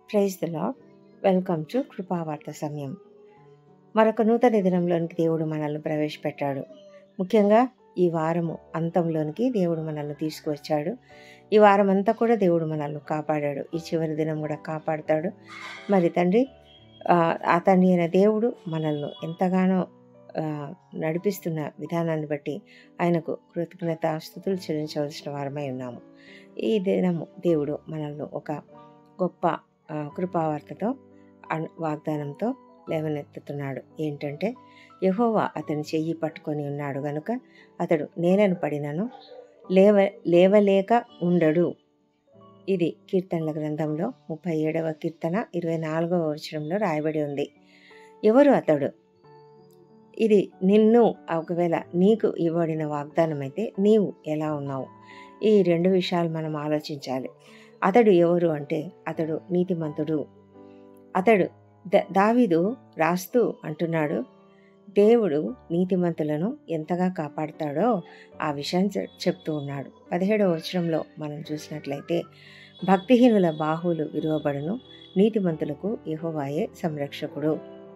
praise the lord welcome to కృపావార్త సమయం మరొక నూతన దినంలోనికి దేవుడు మనల్ని ప్రవేశపెట్టాడు ముఖ్యంగా ఈ వారము అంతంలోనికి దేవుడు మనల్ని తీసుకువచ్చాడు ఈ వారం అంతా కూడా దేవుడు మనల్ని కాపాడాడు ఈ చివరి దినం కూడా కాపాడుతాడు మరి తండ్రి ఆ, ఆ తండ్రి అయిన దేవుడు మనల్ని ఎంతగానో ఆ, నడిపిస్తున్న విధానాన్ని బట్టి ఆయనకు కృతజ్ఞత స్థుతులు చెల్లించవలసిన వారమై ఉన్నాము ఈ దినము దేవుడు మనల్ని ఒక గొప్ప ఆ, కృపావార్తతో అన్- వాగ్దానంతో లేవనెత్తుతున్నాడు ఏంటంటే యెహోవా అతని చెయ్యి పట్టుకొని ఉన్నాడు గనుక అతడు నేలను పడినను లేవ లేవలేక ఉండడు ఇది కీర్తనల గ్రంథంలో ముప్పై ఏడవ కీర్తన ఇరవై నాలుగవ వచనంలో రాయబడి ఉంది ఎవరు అతడు ఇది నిన్ను ఒకవేళ నీకు ఇవ్వబడిన వాగ్దానం అయితే నీవు ఎలా ఉన్నావు ఈ రెండు విషయాలు మనం ఆలోచించాలి అతడు ఎవరు అంటే అతడు నీతిమంతుడు అతడు ద- దావీదు రాస్తూ అంటున్నాడు దేవుడు నీతిమంతులను ఎంతగా కాపాడుతాడో ఆ విషయం చె- చెప్తూ ఉన్నాడు పదిహేడవ వచనంలో మనం చూసినట్లయితే భక్తిహీనుల బాహువులు విరువబడును నీతిమంతులకు యెహోవాయే సంరక్షకుడు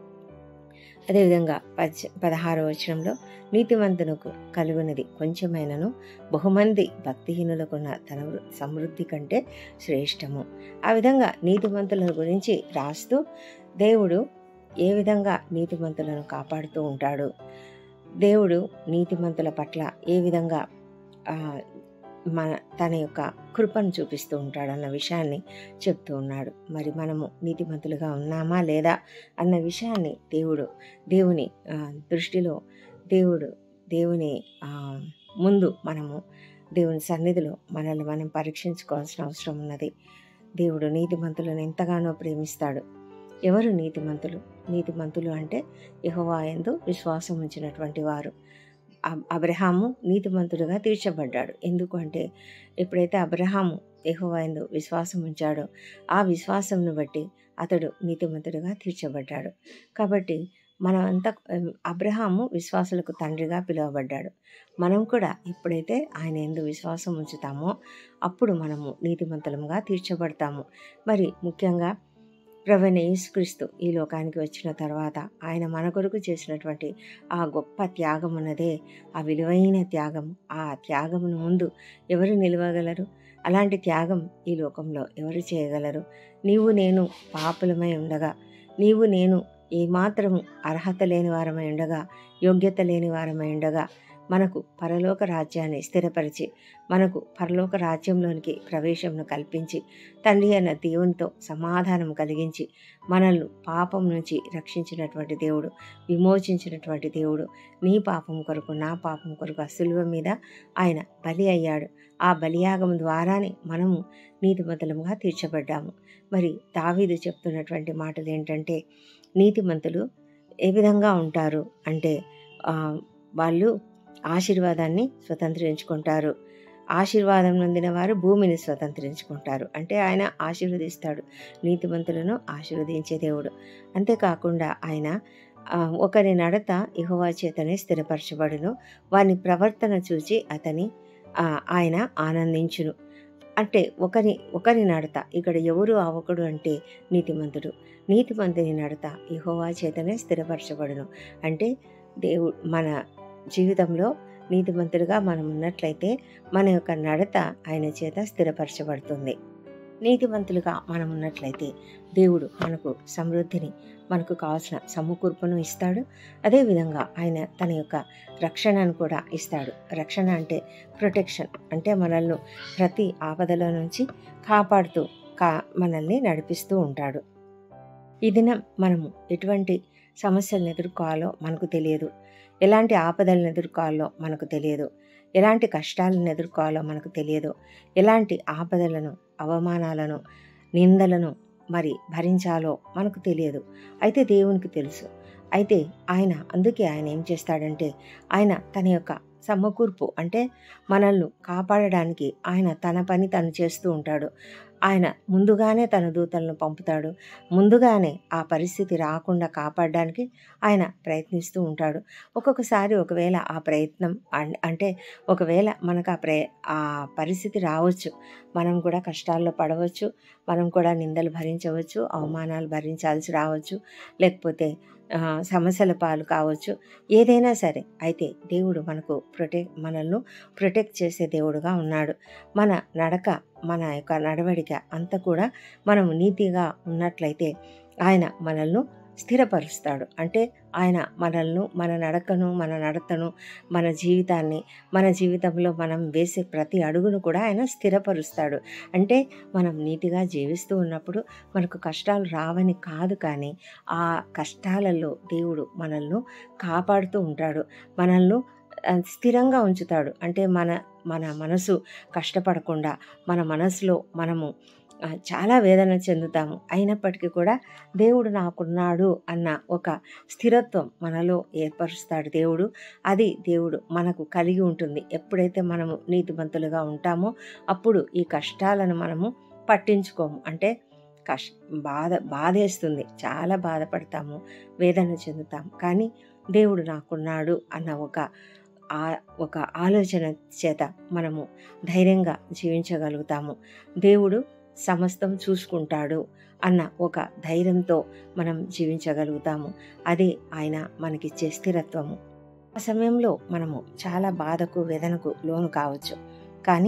అదేవిధంగా పద్ పదహారవ వచనంలో నీతిమంతునకు కలుగునది కొంచెమైనను బహుమంది భక్తిహీనులకున్న తన వృ- సమృద్ధి కంటే శ్రేష్టము ఆ విధంగా నీతిమంతుల గురించి రాస్తూ దేవుడు ఏ విధంగా నీతిమంతులను కాపాడుతూ ఉంటాడు దేవుడు నీతిమంతుల పట్ల ఏ విధంగా ఆ, మన తన యొక్క కృపను చూపిస్తూ ఉంటాడు అన్న విషయాన్ని చెప్తూ ఉన్నాడు మరి మనము నీతిమంతులుగా ఉన్నామా లేదా అన్న విషయాన్ని దేవుడు దేవుని ఆ, దృష్టిలో దేవుడు దేవుని ఆ, ముందు మనము దేవుని సన్నిధిలో మనల్ని మనం పరీక్షించుకోవాల్సిన అవసరం ఉన్నది దేవుడు నీతిమంతులను ఎంతగానో ప్రేమిస్తాడు ఎవరు నీతిమంతులు నీతిమంతులు అంటే యెహోవా యందు విశ్వాసం ఉంచినటువంటి వారు అబ్- అబ్రహాము నీతిమంతుడుగా తీర్చబడ్డాడు ఎందుకు అంటే ఎప్పుడైతే అబ్రహాము యెహోవా యందు విశ్వాసం ఉంచాడో ఆ విశ్వాసంను బట్టి అతడు నీతిమంతుడుగా తీర్చబడ్డాడు కాబట్టి మనమంతా ఉమ్, అబ్రహాము విశ్వాసులకు తండ్రిగా పిలువబడ్డాడు మనం కూడా ఎప్పుడైతే ఆయన ఎందు విశ్వాసం ఉంచుతామో అప్పుడు మనము నీతిమంతులముగా తీర్చబడతాము మరి ముఖ్యంగా ప్రవణ యేసుక్రీస్తు ఈ లోకానికి వచ్చిన తర్వాత ఆయన మన కొరకు చేసినటువంటి ఆ గొప్ప త్యాగం ఉన్నదే ఆ విలువైన త్యాగం ఆ త్యాగమును ముందు ఎవరు నిలవగలరు అలాంటి త్యాగం ఈ లోకంలో ఎవరు చేయగలరు నీవు నేను పాపులమై ఉండగా నీవు నేను ఏమాత్రము అర్హత లేని వారమై ఉండగా యోగ్యత లేని వారమై ఉండగా మనకు పరలోక రాజ్యాన్ని స్థిరపరిచి మనకు పరలోక రాజ్యంలోనికి ప్రవేశంను కల్పించి తండ్రి అన్న దేవునితో సమాధానం కలిగించి మనల్ని పాపం నుంచి రక్షించినటువంటి దేవుడు విమోచించినటువంటి దేవుడు నీ పాపం కొరకు నా పాపం కొరకు ఆ సిలువ మీద ఆయన బలి అయ్యాడు ఆ బలియాగం ద్వారానే మనము నీతిమంతులముగా తీర్చబడ్డాము మరి దావీదు చెప్తున్నటువంటి మాటలు ఏంటంటే నీతిమంతులు ఏ విధంగా ఉంటారు అంటే ఆ, వాళ్ళు ఆశీర్వాదాన్ని స్వతంత్రించుకుంటారు ఆశీర్వాదం నొందిన వారు భూమిని స్వతంత్రించుకుంటారు అంటే ఆయన ఆశీర్వదిస్తాడు నీతిమంతులను ఆశీర్వదించే దేవుడు అంతేకాకుండా ఆయన ఆ, ఒకరి నడత ఇహోవా చేతనే స్థిరపరచబడును వాని ప్రవర్తన చూచి అతని ఆ, ఆయన ఆనందించును అంటే ఒకరి ఒకరి నడత ఇక్కడ ఎవరు ఆ ఒకడు అంటే నీతిమంతుడు నీతిమంతుని నడత ఇహోవా చేతనే స్థిరపరచబడును అంటే దేవుడు మన జీవితంలో నీతిమంతుడిగా మనం ఉన్నట్లయితే మన యొక్క నడత ఆయన చేత స్థిరపరచబడుతుంది నీతిమంతులుగా మనం ఉన్నట్లయితే దేవుడు మనకు సమృద్ధిని మనకు కావాల్సిన సమకూర్పును ఇస్తాడు అదేవిధంగా ఆయన తన యొక్క రక్షణను కూడా ఇస్తాడు రక్షణ అంటే ప్రొటెక్షన్ అంటే మనల్ని ప్రతి ఆపదల నుంచి కాపాడుతూ కా మనల్ని నడిపిస్తూ ఉంటాడు ఈ దినం మనము ఎటువంటి సమస్యలను ఎదుర్కోవాలో మనకు తెలియదు ఎలాంటి ఆపదలను ఎదుర్కోవాలో మనకు తెలియదు ఎలాంటి కష్టాలను ఎదుర్కోవాలో మనకు తెలియదు ఎలాంటి ఆపదలను అవమానాలను నిందలను మరి భరించాలో మనకు తెలియదు అయితే దేవునికి తెలుసు అయితే ఆయన అందుకే ఆయన ఏం చేస్తాడంటే ఆయన తన యొక్క సమకూర్పు అంటే మనల్ని కాపాడడానికి ఆయన తన పని తను చేస్తూ ఉంటాడు ఆయన ముందుగానే తన దూతలను పంపుతాడు ముందుగానే ఆ పరిస్థితి రాకుండా కాపాడడానికి ఆయన ప్రయత్నిస్తూ ఉంటాడు ఒక్కొక్కసారి ఒకవేళ ఆ ప్రయత్నం అన్- అంటే ఒకవేళ మనకు ఆ ప్ర ఆ పరిస్థితి రావచ్చు మనం కూడా కష్టాల్లో పడవచ్చు మనం కూడా నిందలు భరించవచ్చు అవమానాలు భరించాల్సి రావచ్చు లేకపోతే ఆ, సమస్యల పాలు కావచ్చు ఏదైనా సరే అయితే దేవుడు మనకు ప్రొటెక్ట్ మనల్ని ప్రొటెక్ట్ చేసే దేవుడుగా ఉన్నాడు మన నడక మన యొక్క నడవడిక అంతా కూడా మనం నీతిగా ఉన్నట్లయితే ఆయన మనల్ని స్థిరపరుస్తాడు అంటే ఆయన మనల్ని మన నడకను మన నడతను మన జీవితాన్ని మన జీవితంలో మనం వేసే ప్రతి అడుగును కూడా ఆయన స్థిరపరుస్తాడు అంటే మనం నీతిగా జీవిస్తూ ఉన్నప్పుడు మనకు కష్టాలు రావని కాదు కానీ ఆ కష్టాలలో దేవుడు మనల్ని కాపాడుతూ ఉంటాడు మనల్ని ఆ, స్థిరంగా ఉంచుతాడు అంటే మన మన మనసు కష్టపడకుండా మన మనసులో మనము ఆ, చాలా వేదన చెందుతాము అయినప్పటికీ కూడా దేవుడు నాకున్నాడు అన్న ఒక స్థిరత్వం మనలో ఏర్పరుస్తాడు దేవుడు అది దేవుడు మనకు కలిగి ఉంటుంది ఎప్పుడైతే మనము నీతిమంతులుగా ఉంటామో అప్పుడు ఈ కష్టాలను మనము పట్టించుకోము అంటే కష్ బాధ బాధేస్తుంది చాలా బాధపడతాము వేదన చెందుతాము కానీ దేవుడు నాకున్నాడు అన్న ఒక ఆ ఒక ఆలోచన చేత మనము ధైర్యంగా జీవించగలుగుతాము దేవుడు సమస్తం చూసుకుంటాడు అన్న ఒక ధైర్యంతో మనం జీవించగలుగుతాము అది ఆయన మనకిచ్చే స్థిరత్వము ఆ సమయంలో మనము చాలా బాధకు వేదనకు లోను కావచ్చు కానీ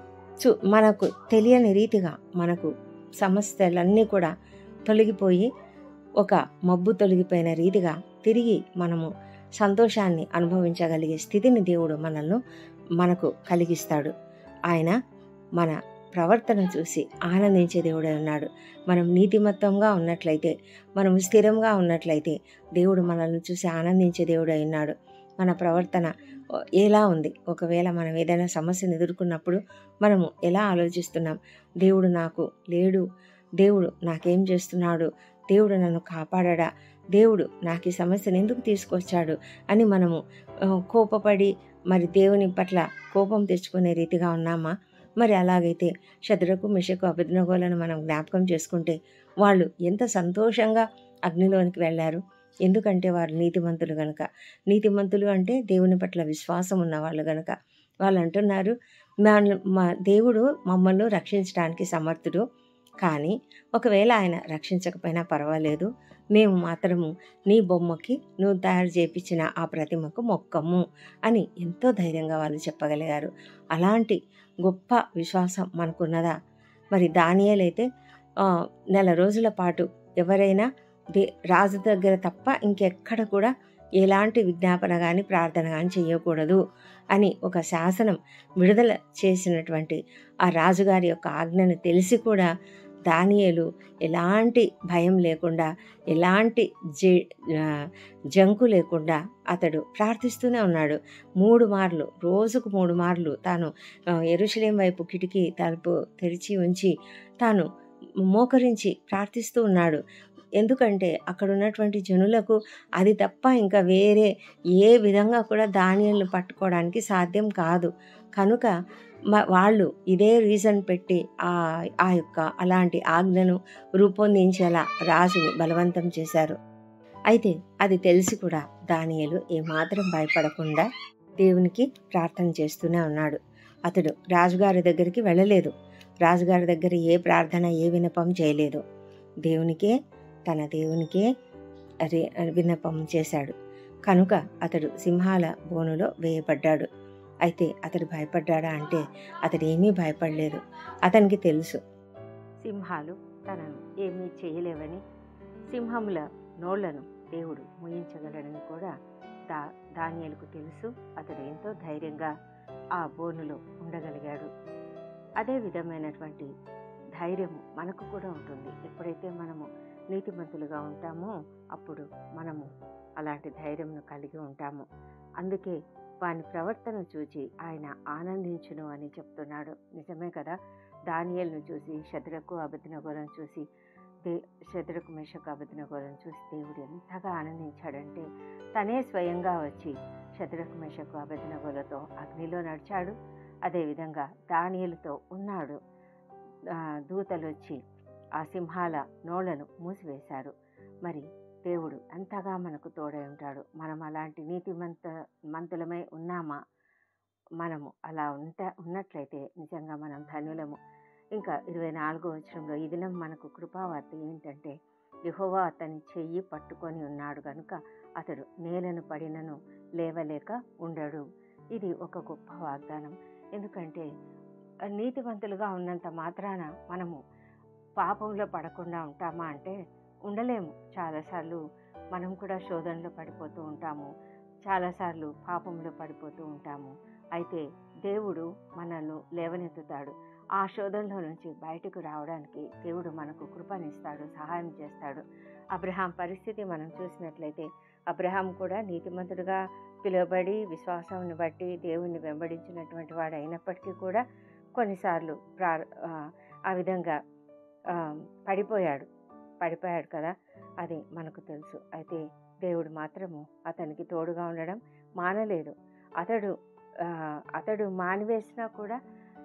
చూ మనకు తెలియని రీతిగా మనకు సమస్యలన్నీ కూడా తొలగిపోయి ఒక మబ్బు తొలగిపోయిన రీతిగా తిరిగి మనము సంతోషాన్ని అనుభవించగలిగే స్థితిని దేవుడు మనల్ని మనకు కలిగిస్తాడు ఆయన మన ప్రవర్తన చూసి ఆనందించే దేవుడై ఉన్నాడు మనం నీతిమత్తంగా ఉన్నట్లయితే మనం స్థిరంగా ఉన్నట్లయితే దేవుడు మనల్ని చూసి ఆనందించే దేవుడై ఉన్నాడు మన ప్రవర్తన ఆ, ఎలా ఉంది ఒకవేళ మనం ఏదైనా సమస్యను ఎదుర్కొన్నప్పుడు మనము ఎలా ఆలోచిస్తున్నాం దేవుడు నాకు లేడు దేవుడు నాకేం చేస్తున్నాడు దేవుడు నన్ను కాపాడడా దేవుడు నాకు ఈ సమస్యను ఎందుకు తీసుకొచ్చాడు అని మనము ఆ, కోపపడి మరి దేవుని పట్ల కోపం తెచ్చుకునే రీతిగా ఉన్నామా మరి అలాగైతే శత్రుకు మిషకు అభిజ్ఞగోలను మనం జ్ఞాపకం చేసుకుంటే వాళ్ళు ఎంత సంతోషంగా అగ్నిలోనికి వెళ్ళారు ఎందుకంటే వారు నీతిమంతులు గనుక నీతిమంతులు అంటే దేవుని పట్ల విశ్వాసం ఉన్న వాళ్ళు గనుక వాళ్ళు అంటున్నారు మా మా దేవుడు మమ్మల్ని రక్షించడానికి సమర్థుడు కానీ ఒకవేళ ఆయన రక్షించకపోయినా పర్వాలేదు మేము మాత్రము నీ బొమ్మకి నువ్వు తయారు చేపించిన ఆ ప్రతిమకు మొక్కము అని ఎంతో ధైర్యంగా వాళ్ళు చెప్పగలిగారు అలాంటి గొప్ప విశ్వాసం మనకున్నదా మరి దానియేలైతే ఆ, నెల రోజుల పాటు ఎవరైనా దే రాజు దగ్గర తప్ప ఇంకెక్కడ కూడా ఎలాంటి విజ్ఞాపన కానీ ప్రార్థన కానీ చేయకూడదు అని ఒక శాసనం విడుదల చేసినటువంటి ఆ రాజుగారి యొక్క ఆజ్ఞను తెలిసి కూడా దానియేలు ఎలాంటి భయం లేకుండా ఎలాంటి జే ఆ, జంకు లేకుండా అతడు ప్రార్థిస్తూనే ఉన్నాడు మూడు మార్లు రోజుకు మూడు మార్లు తాను ఆ, యెరూషలేం వైపు కిటికీ తలుపు తెరిచి ఉంచి తాను మోకరించి ప్రార్థిస్తూ ఉన్నాడు ఎందుకంటే అక్కడ ఉన్నటువంటి జనులకు అది తప్ప ఇంకా వేరే ఏ విధంగా కూడా ధాన్యాలను పట్టుకోవడానికి సాధ్యం కాదు కనుక మ- వాళ్ళు ఇదే రీజన్ పెట్టి ఆ ఆ యొక్క అలాంటి ఆజ్ఞను రూపొందించేలా రాజుని బలవంతం చేశారు అయితే అది తెలిసి కూడా దానియలు ఏమాత్రం భయపడకుండా దేవునికి ప్రార్థన చేస్తూనే ఉన్నాడు అతడు రాజుగారి దగ్గరికి వెళ్ళలేదు రాజుగారి దగ్గర ఏ ప్రార్థన ఏ విన్నపం చేయలేదు దేవునికే తన దేవునికే రే- విన్నపం చేశాడు కనుక అతడు సింహాల బోనులో వేయబడ్డాడు అయితే అతడు భయపడ్డాడా అంటే అతడు ఏమీ భయపడలేదు అతనికి తెలుసు సింహాలు తనను ఏమీ చేయలేవని సింహముల నోళ్లను దేవుడు ముయించగలడని కూడా దా దానియలకు తెలుసు అతడు ఎంతో ధైర్యంగా ఆ బోనులో ఉండగలిగాడు అదే విధమైనటువంటి ధైర్యము మనకు కూడా ఉంటుంది ఎప్పుడైతే మనము నీతిమంతులుగా ఉంటామో అప్పుడు మనము అలాంటి ధైర్యంను కలిగి ఉంటాము అందుకే వాని ప్రవర్తన చూచి ఆయన ఆనందించును అని చెప్తున్నాడు నిజమే కదా దానియల్ను చూసి శత్రుకు అభిజ్ఞగోలను చూసి దే శత్రుకు మేషకు అబద్ధనగోలను చూసి దేవుడు ఎంతగా ఆనందించాడంటే తనే స్వయంగా వచ్చి శత్రుకు మేషకు అబద్ధనగోలతో అగ్నిలో నడిచాడు అదేవిధంగా దానియలతో ఉన్నాడు ఆ, దూతలు వచ్చి ఆ సింహాల నోళ్లను మూసివేశారు మరి దేవుడు ఎంతగా మనకు తోడై ఉంటాడు మనం అలాంటి నీతిమంత మంతులమై ఉన్నామా మనము అలా ఉంట ఉన్నట్లయితే నిజంగా మనం ధన్యులము ఇంకా ఇరవై నాలుగో వచనంలో ఈ దినం మనకు కృపావార్త ఏంటంటే యెహోవా అతని చెయ్యి పట్టుకొని ఉన్నాడు కనుక అతడు నేలను పడినను లేవలేక ఉండడు ఇది ఒక గొప్ప వాగ్దానం ఎందుకంటే నీతివంతులుగా ఉన్నంత మాత్రాన మనము పాపంలో పడకుండా ఉంటామా అంటే ఉండలేము చాలాసార్లు మనం కూడా శోధనలో పడిపోతూ ఉంటాము చాలాసార్లు పాపంలో పడిపోతూ ఉంటాము అయితే దేవుడు మనల్ని లేవనెత్తుతాడు ఆ శోధనలో నుంచి బయటకు రావడానికి దేవుడు మనకు కృపనిస్తాడు సహాయం చేస్తాడు అబ్రహాం పరిస్థితి మనం చూసినట్లయితే అబ్రహాం కూడా నీతిమంతుడుగా పిలువబడి విశ్వాసాన్ని బట్టి దేవుణ్ణి వెంబడించినటువంటి వాడు అయినప్పటికీ కూడా కొన్నిసార్లు ప్రా ఆ, ఆ విధంగా ఆ, పడిపోయాడు పడిపోయాడు కదా అది మనకు తెలుసు అయితే దేవుడు మాత్రము అతనికి తోడుగా ఉండడం మానలేదు అతడు ఆ, అతడు మానివేసినా కూడా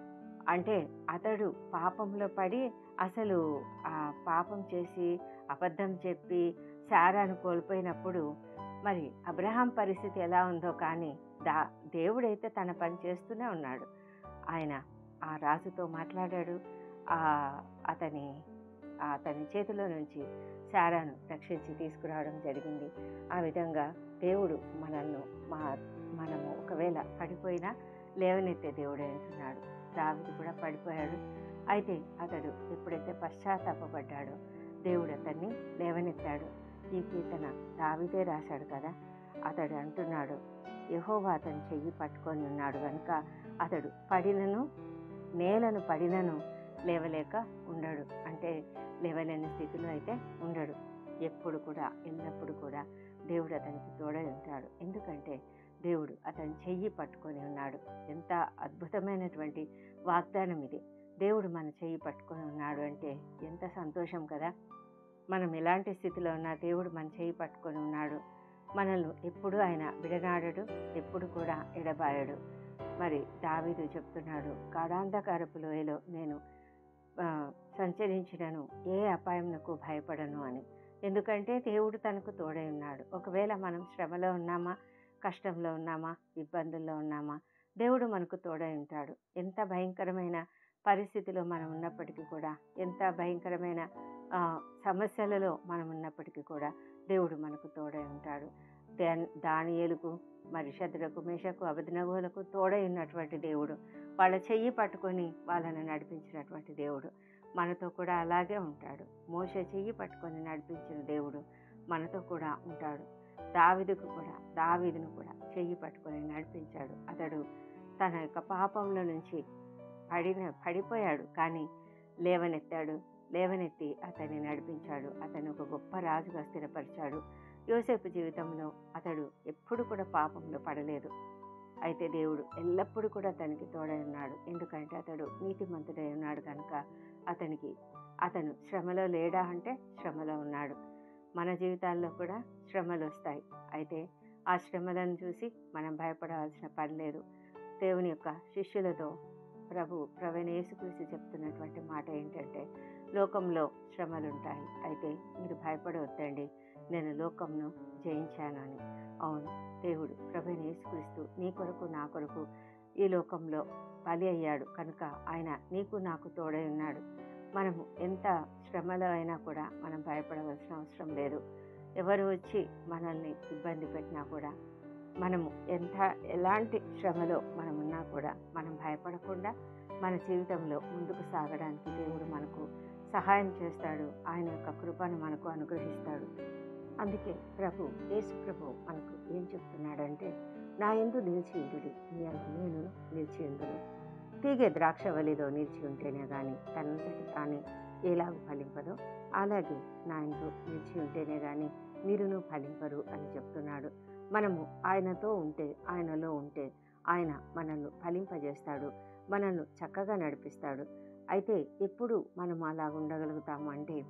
అంటే అతడు పాపంలో పడి అసలు ఆ పాపం చేసి అబద్ధం చెప్పి శారాను కోల్పోయినప్పుడు మరి అబ్రహాం పరిస్థితి ఎలా ఉందో కానీ దా దేవుడైతే తన పని చేస్తూనే ఉన్నాడు ఆయన ఆ రాజుతో మాట్లాడాడు ఆ అతని ఆ అతని చేతిలో నుంచి శారాను రక్షించి తీసుకురావడం జరిగింది ఆ విధంగా దేవుడు మనల్ని మా మనము ఒకవేళ పడిపోయినా లేవనెత్తే దేవుడే అంటున్నాడు దావిది కూడా పడిపోయాడు అయితే అతడు ఎప్పుడైతే పశ్చాత్తాపడ్డాడో దేవుడు అతన్ని లేవనెత్తాడు ఈ కీర్తన దావిదే రాశాడు కదా అతడు అంటున్నాడు యహోవా అతని చెయ్యి పట్టుకొని ఉన్నాడు కనుక అతడు పడినను నేలను పడినను లేవలేక ఉండడు అంటే లేవలేని స్థితిలో అయితే ఉండడు ఎప్పుడు కూడా ఎల్లప్పుడు కూడా దేవుడు అతనికి తోడై ఉంటాడు ఎందుకంటే దేవుడు అతని చెయ్యి పట్టుకొని ఉన్నాడు ఎంత అద్భుతమైనటువంటి వాగ్దానం ఇది దేవుడు మన చెయ్యి పట్టుకొని ఉన్నాడు అంటే ఎంత సంతోషం కదా మనం ఎలాంటి స్థితిలో ఉన్నా దేవుడు మన చెయ్యి పట్టుకొని ఉన్నాడు మనల్ని ఎప్పుడు ఆయన విడనాడడు ఎప్పుడు కూడా ఎడబాయడు మరి దావీదు చెప్తున్నాడు గాఢాంధకారపు లోయలో నేను ఆ, సంచరించినను ఏ అపాయంకు భయపడను అని ఎందుకంటే దేవుడు తనకు తోడై ఉన్నాడు ఒకవేళ మనం శ్రమలో ఉన్నామా కష్టంలో ఉన్నామా ఇబ్బందుల్లో ఉన్నామా దేవుడు మనకు తోడై ఉంటాడు ఎంత భయంకరమైన పరిస్థితిలో మనం ఉన్నప్పటికీ కూడా ఎంత భయంకరమైన ఆ, సమస్యలలో మనం ఉన్నప్పటికీ కూడా దేవుడు మనకు తోడై ఉంటాడు దా- దానియేలుకు మరి శత్రులకు మేషకు అభినగోలకు తోడై ఉన్నటువంటి దేవుడు వాళ్ళ చెయ్యి పట్టుకొని వాళ్ళని నడిపించినటువంటి దేవుడు మనతో కూడా అలాగే ఉంటాడు మోస చెయ్యి పట్టుకొని నడిపించిన దేవుడు మనతో కూడా ఉంటాడు దావిదుకు కూడా దావీదును కూడా చెయ్యి పట్టుకొని నడిపించాడు అతడు తన యొక్క పాపంలో నుంచి పడిన పడిపోయాడు కానీ లేవనెత్తాడు లేవనెత్తి అతన్ని నడిపించాడు అతను ఒక గొప్ప రాజుగా స్థిరపరిచాడు యోసేపు జీవితంలో అతడు ఎప్పుడు కూడా పాపంలో పడలేదు అయితే దేవుడు ఎల్లప్పుడూ కూడా అతనికి తోడై ఉన్నాడు ఎందుకంటే అతడు నీతిమంతుడై ఉన్నాడు కనుక అతనికి అతను శ్రమలో లేడా అంటే శ్రమలో ఉన్నాడు మన జీవితాల్లో కూడా శ్రమలు వస్తాయి అయితే ఆ శ్రమలను చూసి మనం భయపడవలసిన పని లేదు దేవుని యొక్క శిష్యులతో ప్రభు ప్రవీణ యేసుక్రీస్తు చెప్తున్నటువంటి మాట ఏంటంటే లోకంలో శ్రమలు ఉంటాయి అయితే మీరు భయపడవద్దండి నేను లోకంను జయించాను అని అవును దేవుడు ప్రవీణ యేసుక్రీస్తు నీ కొరకు నా కొరకు ఈ లోకంలో బలి అయ్యాడు కనుక ఆయన నీకు నాకు తోడై ఉన్నాడు మనము ఎంత శ్రమలో అయినా కూడా మనం భయపడవలసిన అవసరం లేదు ఎవరు వచ్చి మనల్ని ఇబ్బంది పెట్టినా కూడా మనము ఎంత ఎలాంటి శ్రమలో మనం ఉన్నా కూడా మనం భయపడకుండా మన జీవితంలో ముందుకు సాగడానికి దేవుడు మనకు సహాయం చేస్తాడు ఆయన యొక్క కృపను మనకు అనుగ్రహిస్తాడు అందుకే ప్రభు యేసు ప్రభు మనకు ఏం చెప్తున్నాడంటే నా ఎందు నిలిచి ఉండుడి నీ అందు నేను నిలిచి ఉండును తీగే ద్రాక్ష వలిలో నిలిచి ఉంటేనే కానీ తనంతటి తానే ఎలాగ ఫలింపదో అలాగే నా ఎందు నిలిచి ఉంటేనే కానీ మీరును ఫలింపరు అని చెప్తున్నాడు మనము ఆయనతో ఉంటే ఆయనలో ఉంటే ఆయన మనల్ని ఫలింపజేస్తాడు మనల్ని చక్కగా నడిపిస్తాడు అయితే ఎప్పుడు మనం అలా ఉండగలుగుతాము అంటే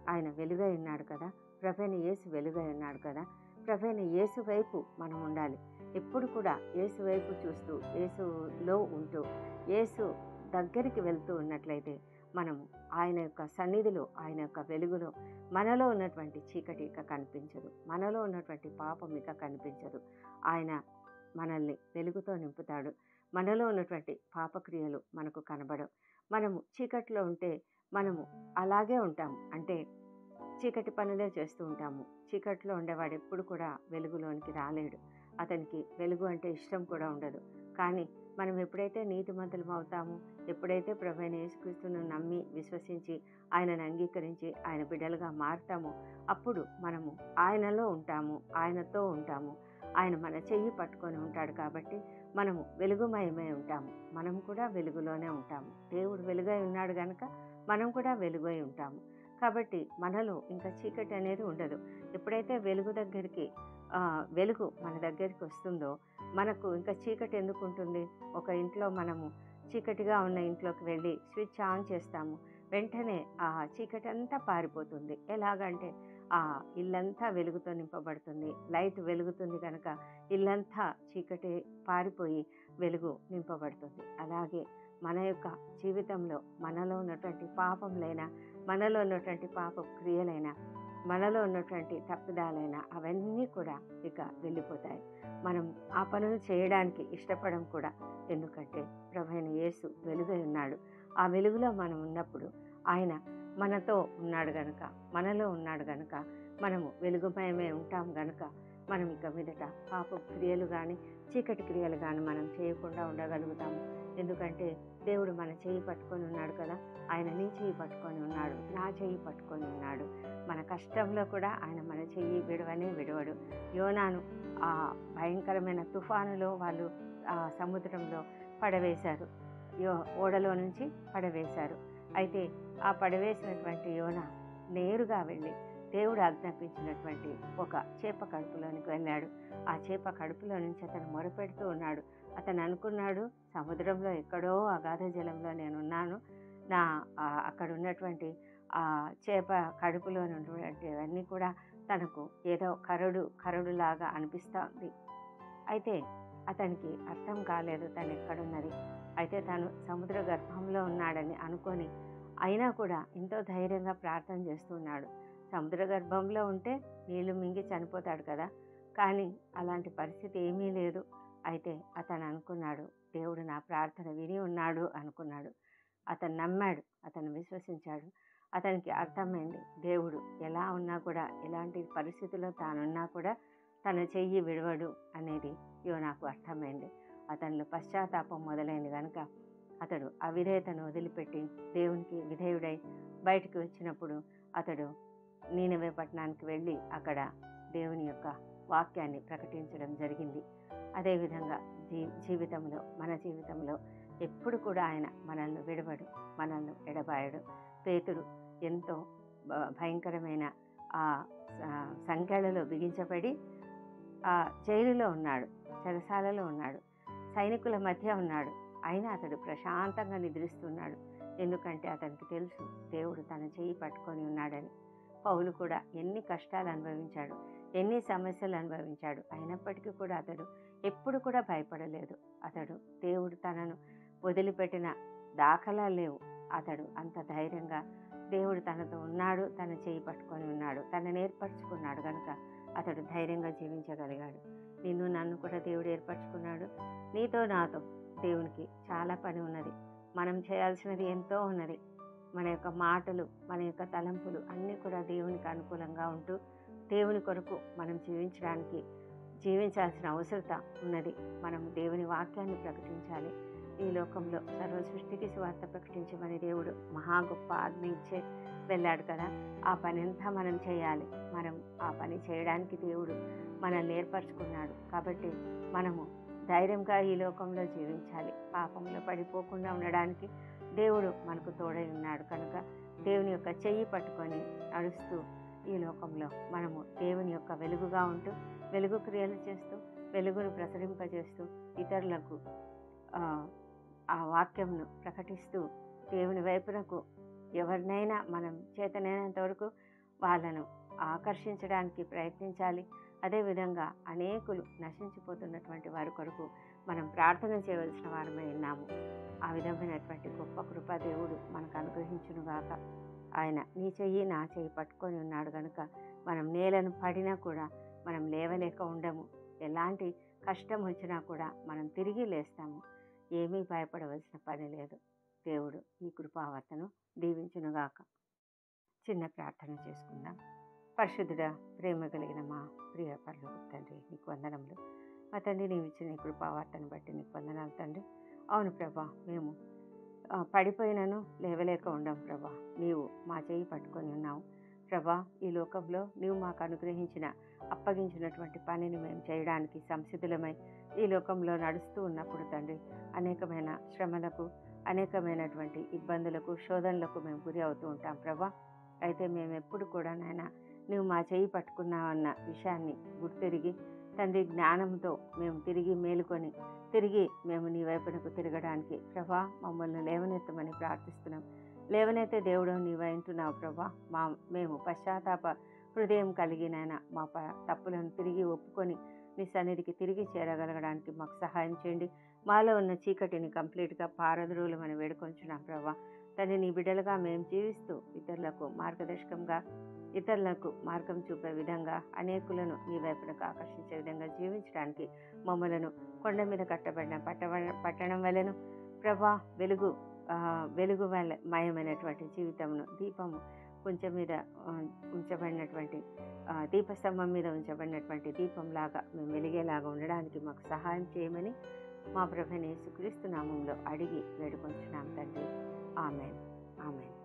ఆయన వెలుగై ఉన్నాడు కదా ప్రభైన యేసు వెలుగై ఉన్నాడు కదా ప్రభైన యేసు వైపు మనం ఉండాలి ఎప్పుడు కూడా యేసు వైపు చూస్తూ యేసులో ఉంటూ యేసు దగ్గరికి వెళ్తూ ఉన్నట్లయితే మనము ఆయన యొక్క సన్నిధిలో ఆయన యొక్క వెలుగులో మనలో ఉన్నటువంటి చీకటి ఇక కనిపించదు మనలో ఉన్నటువంటి పాపం ఇక కనిపించదు ఆయన మనల్ని వెలుగుతో నింపుతాడు మనలో ఉన్నటువంటి పాపక్రియలు మనకు కనబడవు మనము చీకట్లో ఉంటే మనము అలాగే ఉంటాము అంటే చీకటి పనులే చేస్తూ ఉంటాము చీకట్లో ఉండేవాడు ఎప్పుడు కూడా వెలుగులోనికి రాలేడు అతనికి వెలుగు అంటే ఇష్టం కూడా ఉండదు కానీ మనం ఎప్పుడైతే నీతిమంతులం అవుతామో ఎప్పుడైతే ప్రభైన యేసుక్రీస్తును నమ్మి విశ్వసించి ఆయనను అంగీకరించి ఆయన బిడ్డలుగా మారుతామో అప్పుడు మనము ఆయనలో ఉంటాము ఆయనతో ఉంటాము ఆయన మన చెయ్యి పట్టుకొని ఉంటాడు కాబట్టి మనము వెలుగుమయమై ఉంటాము మనం కూడా వెలుగులోనే ఉంటాము దేవుడు వెలుగై ఉన్నాడు కనుక మనం కూడా వెలుగై ఉంటాము కాబట్టి మనలో ఇంకా చీకటి అనేది ఉండదు ఎప్పుడైతే వెలుగు దగ్గరికి ఆ, వెలుగు మన దగ్గరికి వస్తుందో మనకు ఇంకా చీకటి ఎందుకు ఉంటుంది ఒక ఇంట్లో మనము చీకటిగా ఉన్న ఇంట్లోకి వెళ్ళి స్విచ్ ఆన్ చేస్తాము వెంటనే ఆ చీకటి అంతా పారిపోతుంది ఎలాగంటే ఆ ఇల్లంతా వెలుగుతో నింపబడుతుంది లైట్ వెలుగుతుంది కనుక ఇల్లంతా చీకటి పారిపోయి వెలుగు నింపబడుతుంది అలాగే మన యొక్క జీవితంలో మనలో ఉన్నటువంటి పాపములైన మనలో ఉన్నటువంటి పాప క్రియలైన మనలో ఉన్నటువంటి తప్పిదాలైన అవన్నీ కూడా ఇక వెళ్ళిపోతాయి మనం ఆ పనులు చేయడానికి ఇష్టపడం కూడా ఎందుకంటే ప్రభైన యేసు వెలుగై ఉన్నాడు ఆ వెలుగులో మనం ఉన్నప్పుడు ఆయన మనతో ఉన్నాడు గనుక మనలో ఉన్నాడు గనుక మనము వెలుగుమయమే ఉంటాం గనుక మనం ఇక మీదట పాప క్రియలు కానీ చీకటి క్రియలు కానీ మనం చేయకుండా ఉండగలుగుతాము ఎందుకంటే దేవుడు మన చేయి పట్టుకొని ఉన్నాడు కదా ఆయన నీ చేయి పట్టుకొని ఉన్నాడు నా చేయి పట్టుకొని ఉన్నాడు మన కష్టంలో కూడా ఆయన మన చెయ్యి విడవనే విడవడు యోనాను ఆ భయంకరమైన తుఫానులో వాళ్ళు ఆ సముద్రంలో పడవేశారు యో ఓడలో నుంచి పడవేశారు అయితే ఆ పడవేసినటువంటి యోన నేరుగా వెళ్ళి దేవుడు ఆజ్ఞాపించినటువంటి ఒక చేప కడుపులోనికి వెళ్ళాడు ఆ చేప కడుపులో నుంచి అతను మొరపెడుతూ ఉన్నాడు అతను అనుకున్నాడు సముద్రంలో ఎక్కడో అగాధ జలంలో నేనున్నాను నా ఆ, అక్కడ ఉన్నటువంటి ఆ చేప కడుపులో ఉన్నటువంటివన్నీ కూడా తనకు ఏదో కరడు కరడులాగా అనిపిస్తోంది అయితే అతనికి అర్థం కాలేదు తను ఎక్కడున్నది అయితే తను సముద్ర గర్భంలో ఉన్నాడని అనుకొని అయినా కూడా ఎంతో ధైర్యంగా ప్రార్థన చేస్తున్నాడు సముద్ర గర్భంలో ఉంటే నీళ్లు మింగి చనిపోతాడు కదా కానీ అలాంటి పరిస్థితి ఏమీ లేదు అయితే అతను అనుకున్నాడు దేవుడు నా ప్రార్థన విని ఉన్నాడు అనుకున్నాడు అతను నమ్మాడు అతను విశ్వసించాడు అతనికి అర్థమైంది దేవుడు ఎలా ఉన్నా కూడా ఎలాంటి పరిస్థితుల్లో తానున్నా కూడా తన చెయ్యి విడవడు అనేది యోనాకు అర్థమైంది అతనిలో పశ్చాత్తాపం మొదలైంది కనుక అతడు అవిధేయతను వదిలిపెట్టి దేవునికి విధేయుడై బయటికి వచ్చినప్పుడు అతడు నీనవే పట్టణానికి వెళ్ళి అక్కడ దేవుని యొక్క వాక్యాన్ని ప్రకటించడం జరిగింది అదేవిధంగా జీ జీవితంలో మన జీవితంలో ఎప్పుడు కూడా ఆయన మనల్ని విడవడు మనల్ని ఎడబాయడు పేతుడు ఎంతో భ- భయంకరమైన ఆ స- సంఖ్యలలో బిగించబడి ఆ జైలులో ఉన్నాడు చెరసాలలో ఉన్నాడు సైనికుల మధ్య ఉన్నాడు అయినా అతడు ప్రశాంతంగా నిద్రిస్తున్నాడు ఎందుకంటే అతనికి తెలుసు దేవుడు తన చెయ్యి పట్టుకొని ఉన్నాడని పౌలు కూడా ఎన్ని కష్టాలు అనుభవించాడు ఎన్ని సమస్యలు అనుభవించాడు అయినప్పటికీ కూడా అతడు ఎప్పుడు కూడా భయపడలేదు అతడు దేవుడు తనను వదిలిపెట్టిన దాఖలా లేవు అతడు అంత ధైర్యంగా దేవుడు తనతో ఉన్నాడు తన చేయి పట్టుకొని ఉన్నాడు తనను ఏర్పరచుకున్నాడు కనుక అతడు ధైర్యంగా జీవించగలిగాడు నిన్ను నన్ను కూడా దేవుడు ఏర్పరచుకున్నాడు నీతో నాతో దేవునికి చాలా పని ఉన్నది మనం చేయాల్సినది ఎంతో ఉన్నది మన యొక్క మాటలు మన యొక్క తలంపులు అన్నీ కూడా దేవునికి అనుకూలంగా ఉంటూ దేవుని కొరకు మనం జీవించడానికి జీవించాల్సిన అవసరత ఉన్నది మనం దేవుని వాక్యాన్ని ప్రకటించాలి ఈ లోకంలో సర్వ సృష్టికి స్వార్థ ప్రకటించమని దేవుడు మహా గొప్ప ఆజ్ఞ ఇచ్చే వెళ్ళాడు కదా ఆ పని అంతా మనం చేయాలి మనం ఆ పని చేయడానికి దేవుడు మనల్ని ఏర్పరచుకున్నాడు కాబట్టి మనము ధైర్యంగా ఈ లోకంలో జీవించాలి పాపంలో పడిపోకుండా ఉండడానికి దేవుడు మనకు తోడై ఉన్నాడు కనుక దేవుని యొక్క చెయ్యి పట్టుకొని నడుస్తూ ఈ లోకంలో మనము దేవుని యొక్క వెలుగుగా ఉంటూ వెలుగు క్రియలు చేస్తూ వెలుగును ప్రసరింపజేస్తూ ఇతరులకు ఆ, ఆ వాక్యంను ప్రకటిస్తూ దేవుని వైపునకు ఎవరినైనా మనం చేతనైనంత వరకు వాళ్ళను ఆకర్షించడానికి ప్రయత్నించాలి అదేవిధంగా అనేకులు నశించిపోతున్నటువంటి వారి కొరకు మనం ప్రార్థన చేయవలసిన వారమై ఉన్నాము ఆ విధమైనటువంటి గొప్ప కృపా దేవుడు మనకు అనుగ్రహించునుగాక ఆయన నీ చెయ్యి నా చెయ్యి పట్టుకొని ఉన్నాడు కనుక మనం నేలను పడినా కూడా మనం లేవలేక ఉండము ఎలాంటి కష్టం వచ్చినా కూడా మనం తిరిగి లేస్తాము ఏమీ భయపడవలసిన పని లేదు దేవుడు ఈ కృపావర్తను దీవించునుగాక చిన్న ప్రార్థన చేసుకుందాం పరిశుద్ధుడా ప్రేమ కలిగిన మా ప్రియ పర్లు తండ్రి నీకు వందనములు మా తండ్రి నీవు ఇచ్చిన నీ కృపావార్తను బట్టి నీకు వందనాలు తండ్రి అవును ప్రభా మేము ఆ, పడిపోయినను లేవలేక ఉండం ప్రభా నీవు మా చేయి పట్టుకొని ఉన్నావు ప్రభా ఈ లోకంలో నీవు మాకు అనుగ్రహించిన అప్పగించినటువంటి పనిని మేము చేయడానికి సంసిద్ధులమై ఈ లోకంలో నడుస్తూ ఉన్నప్పుడు తండ్రి అనేకమైన శ్రమలకు అనేకమైనటువంటి ఇబ్బందులకు శోధనలకు మేము గురి అవుతూ ఉంటాం ప్రభా అయితే మేము ఎప్పుడు కూడా నాయన నువ్వు మా చేయి పట్టుకున్నావన్న విషయాన్ని గుర్తెరిగి తండ్రి జ్ఞానంతో మేము తిరిగి మేలుకొని తిరిగి మేము నీ వైపునకు తిరగడానికి ప్రభా మమ్మల్ని లేవనెత్తమని ప్రార్థిస్తున్నాం లేవనైతే దేవుడు నీవై ఉంటున్నావు ప్రభా మా మేము పశ్చాత్తాప హృదయం కలిగినైనా మా ప తప్పులను తిరిగి ఒప్పుకొని నీ సన్నిధికి తిరిగి చేరగలగడానికి మాకు సహాయం చేయండి మాలో ఉన్న చీకటిని కంప్లీట్గా పారద్రోలమని వేడుకొంచున్నాం ప్రభా తండ్రి నీ బిడ్డలుగా మేము జీవిస్తూ ఇతరులకు మార్గదర్శకంగా ఇతరులకు మార్గం చూపే విధంగా అనేకులను నీ వైపునకు ఆకర్షించే విధంగా జీవించడానికి మమ్మలను కొండ మీద కట్టబడిన పట్టవ పట్టణం వలెను ప్రభా వెలుగు ఆ, వెలుగు వల్ల మయమైనటువంటి జీవితమును దీపము కొంచెం మీద ఆ, ఉంచబడినటువంటి ఆ, దీపస్తంభం మీద ఉంచబడినటువంటి దీపంలాగా మేము వెలిగేలాగా ఉండడానికి మాకు సహాయం చేయమని మా ప్రభుని యేసుక్రీస్తు నామంలో అడిగి వేడుకొంచున్నాం తండ్రి ఆమెన్ ఆమెన్